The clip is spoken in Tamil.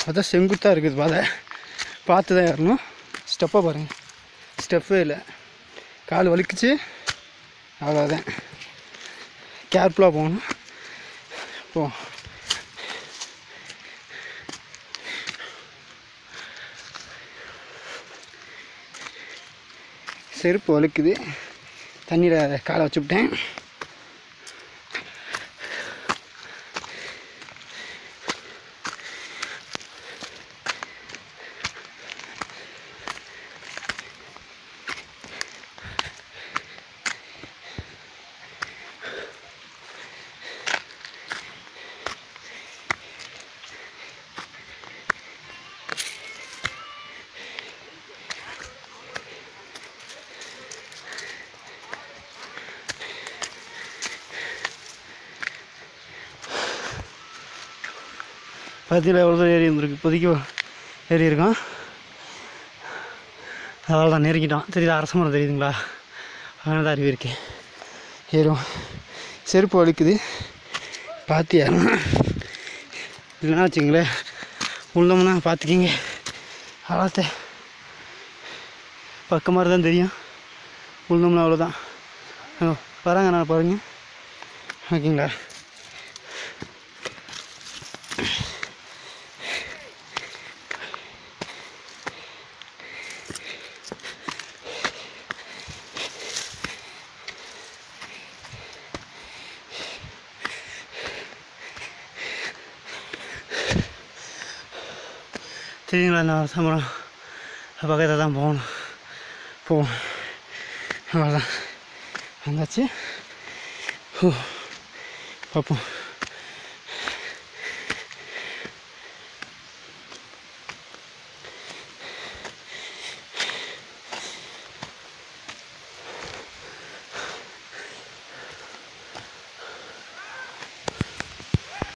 அதான் செங்குத்தாக இருக்குது பாதை பார்த்து தான் ஏறணும் ஸ்டெப்பை பாருங்கள் ஸ்டெப்பே இல்லை கால் வலிக்குச்சு அவ்வளோதான் கேர்ஃபுல்லாக போகணும் போ செருப்பு வலிக்குது தண்ணியில் காலை வச்சுவிட்டேன் பார்த்தீங்களா எவ்வளோ தூரம் ஏறி இருந்திருக்கு இப்போதைக்கு ஏறி இருக்கான் அதனால தான் நெருங்கிட்டோம் தெரியுதா அரச மரம் தெரியுதுங்களா அதனால தான் அருவி இருக்கேன் ஏறும் செருப்பு வலிக்குது பார்த்து ஏறணும் இல்லைன்னா வச்சுங்களேன் உள்ளோம்னா பார்த்துக்கிங்க அவ்வளோத்த பக்கமாக தான் தெரியும் உள்ளோம்னா அவ்வளோதான் அங்க வராங்க நான் பாருங்க ஓகேங்களா தெரியுங்களா நான் சம்பளம் பக்கத்தில் தான் போகணும் போவோம் அவ்வளோதான் வந்தாச்சு ஓ பார்ப்போம்